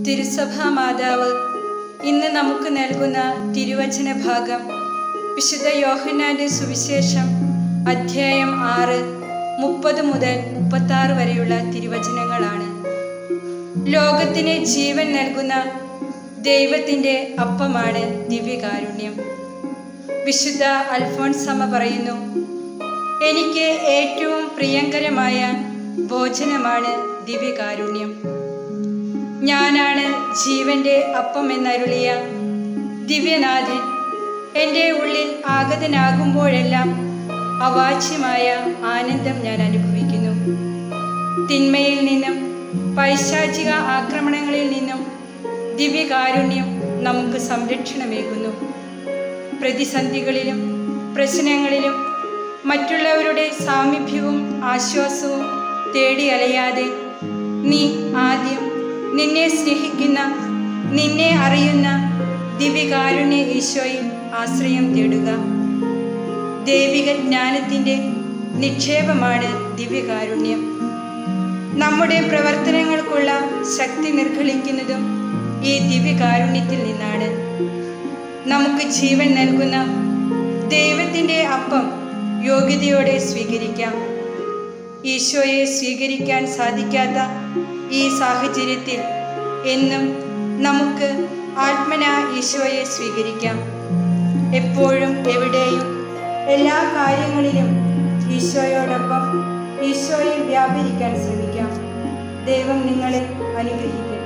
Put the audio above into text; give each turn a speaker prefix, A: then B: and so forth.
A: തിരുസഭാ മാതാവ് ഇന്ന് നമുക്ക് നൽകുന്ന തിരുവചന ഭാഗം വിശുദ്ധ യോഹന്നാന്റെ സുവിശേഷം അധ്യായം ആറ് മുപ്പത് മുതൽ മുപ്പത്താറ് വരെയുള്ള തിരുവചനങ്ങളാണ് ലോകത്തിന് ജീവൻ നൽകുന്ന ദൈവത്തിൻ്റെ അപ്പമാണ് ദിവ്യകാരുണ്യം വിശുദ്ധ അൽഫോൺസമ്മ പറയുന്നു എനിക്ക് ഏറ്റവും പ്രിയങ്കരമായ ഭോജനമാണ് ദിവ്യകാരുണ്യം ഞാനാണ് ജീവന്റെ അപ്പം എന്നരുളിയ ദിവ്യനാഥൻ എൻ്റെ ഉള്ളിൽ ആഗതനാകുമ്പോഴെല്ലാം അവാച്യമായ ആനന്ദം ഞാൻ അനുഭവിക്കുന്നു തിന്മയിൽ നിന്നും പൈശാചിക ആക്രമണങ്ങളിൽ നിന്നും ദിവ്യകാരുണ്യം നമുക്ക് സംരക്ഷണമേകുന്നു പ്രതിസന്ധികളിലും പ്രശ്നങ്ങളിലും മറ്റുള്ളവരുടെ സാമീപ്യവും ആശ്വാസവും തേടി അലയാതെ നീ ആദ്യം നിന്നെ സ്നേഹിക്കുന്ന നിന്നെ അറിയുന്ന ദിവ്യകാരുണ്യ ഈശോയിൽ ആശ്രയം തേടുക ദൈവിക ജ്ഞാനത്തിൻ്റെ നിക്ഷേപമാണ് ദിവ്യകാരുണ്യം നമ്മുടെ പ്രവർത്തനങ്ങൾക്കുള്ള ശക്തി നിർഗളിക്കുന്നതും ഈ ദിവ്യകാരുണ്യത്തിൽ നിന്നാണ് നമുക്ക് ജീവൻ നൽകുന്ന ദൈവത്തിൻ്റെ അപ്പം യോഗ്യതയോടെ സ്വീകരിക്കാം ഈശോയെ സ്വീകരിക്കാൻ സാധിക്കാത്ത ഈ സാഹചര്യത്തിൽ എന്നും നമുക്ക് ആത്മന ഈശോയെ സ്വീകരിക്കാം എപ്പോഴും എവിടെയും എല്ലാ കാര്യങ്ങളിലും ഈശോയോടൊപ്പം ഈശോയിൽ വ്യാപരിക്കാൻ ശ്രമിക്കാം ദൈവം നിങ്ങളെ അനുഗ്രഹിക്കട്ടെ